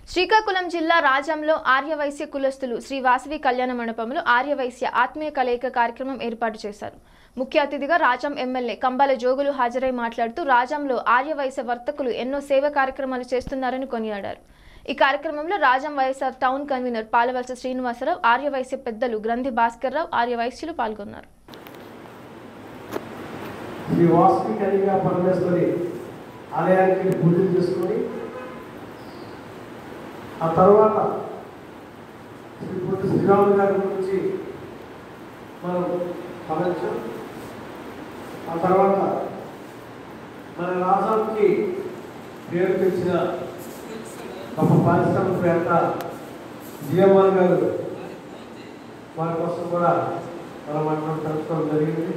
శ్రీకాకుళం జిల్లా రాజంలో ఆర్యవైశ్య కులస్తులు శ్రీ వాసవి కళ్యాణ మండపంలో ఆర్యవైశ్య ఆత్మీయ కలయిక కార్యక్రమం ఏర్పాటు చేశారు ముఖ్య అతిథిగా రాజం ఎమ్మెల్యే కంబాల జోగులు హాజరై మాట్లాడుతూ రాజంలో ఆర్యవైశ్య వర్తకులు ఎన్నో సేవ కార్యక్రమాలు చేస్తున్నారని కొనియాడారు ఈ కార్యక్రమంలో Rajam YSR town convener Palavalasa Srinivasarao ఆర్యవైశ్య పెద్దలు గ్రంథి భాస్కర్రావు ఆర్యవైశ్యులు పాల్గొన్నారు శ్రీ వాసవి కన్యగా పరమేశ్వరి ఆలయానికి పూజలు చేసుకొని ఆ తర్వాత శ్రీ పొట్టి శ్రీరాములు గారి గురించి మనం పలచం ఆ తర్వాత మన రాష్ట్రానికి పేరు తెచ్చిన గొప్ప పారిశ్రామికవేత్త జిఎంఆర్ గారు వారి కోసం కూడా మనం మనం తెలుసుకోవడం జరిగింది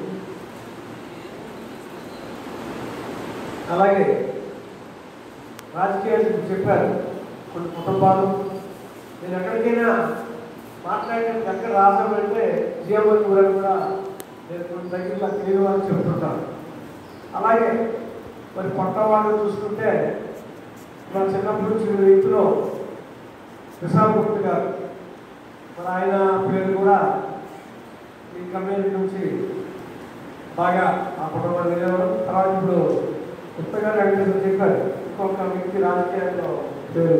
అలాగే రాజకీయాలు ఇప్పుడు చెప్పారు కొన్ని కుటుంబాలు నేను ఎక్కడికైనా మాట్లాడడానికి ఎక్కడ రాసామంటే జీవన్ కూడా కూడా నేను కొన్ని దగ్గర తెలియదు అని చెప్తుంటాను అలాగే మరి పట్ట వాళ్ళు చూసుకుంటే మన చిన్నప్పటి నుంచి వివిధ వ్యక్తులు విశాఖగుప్త గారు మరి ఆయన పేరు కూడా ఈ కమ్యూనిటీ నుంచి బాగా ఆ కుటుంబం నిలవడం తర్వాత ఇప్పుడు కొత్తగా వెంకటేశ్వర చెప్పారు ఇంకొక వ్యక్తి రాజకీయాల్లో పేరు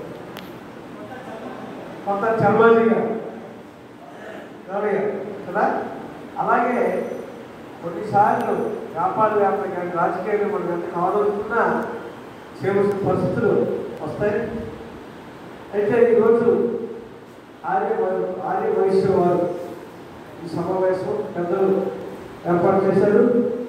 కొత్త చర్మాజీ గారు రవి గారు కదా అలాగే కొన్నిసార్లు వ్యాపార వ్యాపారం కానీ రాజకీయాలు మనం ఎంత కావాలనుకున్నా చేయవలసిన పరిస్థితులు వస్తాయి అయితే ఈరోజు ఆర్య వై- ఆర్య వయస్సు వారు ఈ సమావేశం పెద్దలు ఏర్పాటు చేశారు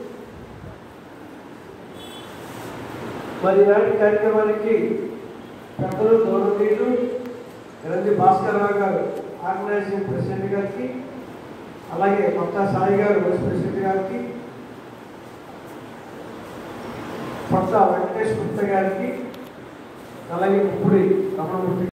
మరి ఇలాంటి కార్యక్రమానికి పెద్దలు గౌరవనీయులు గ్రంథి భాస్కర్ రావు గారు ఆర్గనైజింగ్ ప్రెసిడెంట్ గారికి అలాగే కొత్త సాయి గారు వైస్ ప్రెసిడెంట్ గారికి కొత్త వెంకటేష్ గుప్త గారికి అలాగే ముప్పుడి రమణమూర్తి